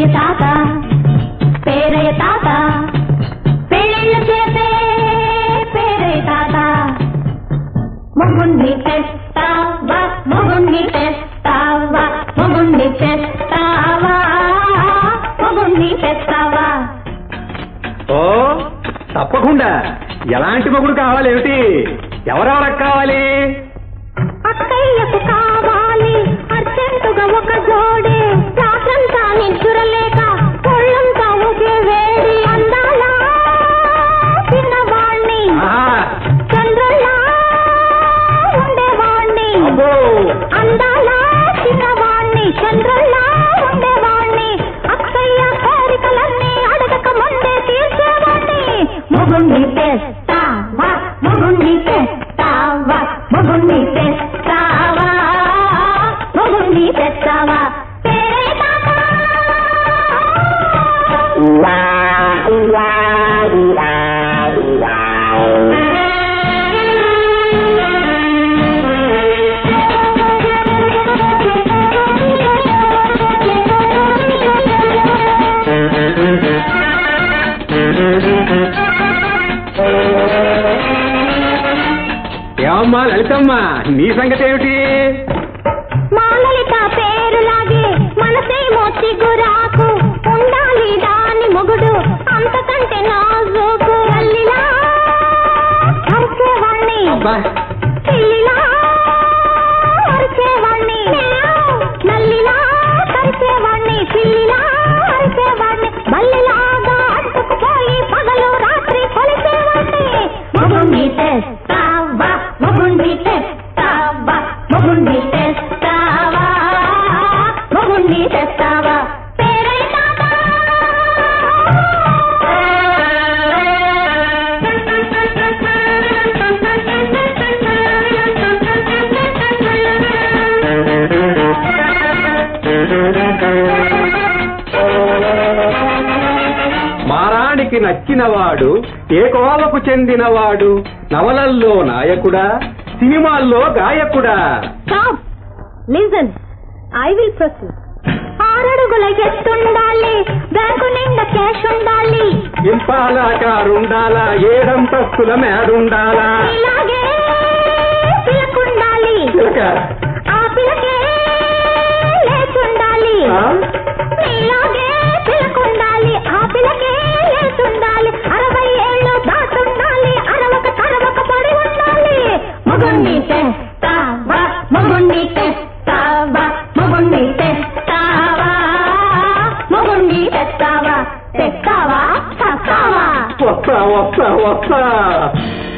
పేరయ్య తాత పేరయ్య తాత పెళ్ళిళ్ళు చేసే పేరయ్య తాత మొగుణ్ణి తెస్తావా మొగుణ్ణి తెస్తావా మొగుణ్ణి తెస్తావా మొగుణ్ణి తెస్తావా ఓ తప్పకుండా ఎలాంటి మొగుడు కావాలి ఏమిటి ఎవరెవరకు కావాలి అక్కయ్యకు కావాలి అర్జెంటుగా ఒక జోడి రాత్రంతా నిద్రలేక ఒళ్ళంతా ఒకే వేడి అందాల చిన్నవాణ్ణి ఆహా, చంద్రుల్లా ఉండేవాణ్ణి అబ్బో అందాల చిన్నవాణ్ణి చంద్రుల్లా ఉండేవాణ్ణి అక్కయ్య కోరికలన్నీ అడగక ముందే తీర్చేవాణ్ణి మొగుణ్ణి తెస్తావా మొగుణ్ణి తెస్తావా మొగుణ్ణి తెస్తావా మొగుణ్ణి తెస్తావా పేరే తాత. ఏమమ్మా లలితమ్మా నీ సంగతి ఏమిటి మాలలిత పేరులాగే మనసేమో చిగురాకు ఉండాలి దాని మొగుడు అంతకంటే నాజూకు అల్లిలా అరిచేవాణ్ణి అబ్బా పిల్లిలా అరిచేవాణ్ణి నల్లిలా కరిచేవాణ్ణి పిల్లిలా అరిచేవాణ్ణి బల్లిలాగా అడ్డుకుపోయి పగలు రాత్రి కొలిచేవాణ్ణి మగుణ్ణి తెస్తావా మగుణ్ణి తెస్తావా మగుణ్ణి తెస్తావా మగుణ్ణి తెస్తావా పేరే మారానికి నచ్చినవాడు ఏ కోవకు చెందినవాడు నవలల్లో నాయకుడా సినిమాల్లో గాయకుడా stop listen I will proceed ఆరడుగుల ఎత్తుండాలి బ్యాంకు నిండా క్యాష్ ఉండాలి ఇంపాలా కారుండాలా ఏడంతస్తుల మేడుండాలా ఇలాగే పిలకుండాలి చిలక, ఆ పిలకే లేచుండాలి ఆ? ఇలాగే పిలకుండాలి ఆ పిలకే లేచుండాలి అరవై ఏళ్ళు దాటుండాలి అరవక కరవక పడి ఉండాలి మగుణ్ణి తెస్తావా మగుణ్ణి తెస్తావా మగుణ్ణి తెస్తావా మగుణ్ణి తెస్తావా తెస్తావా తెస్తావా వస్తా వస్తా వస్తా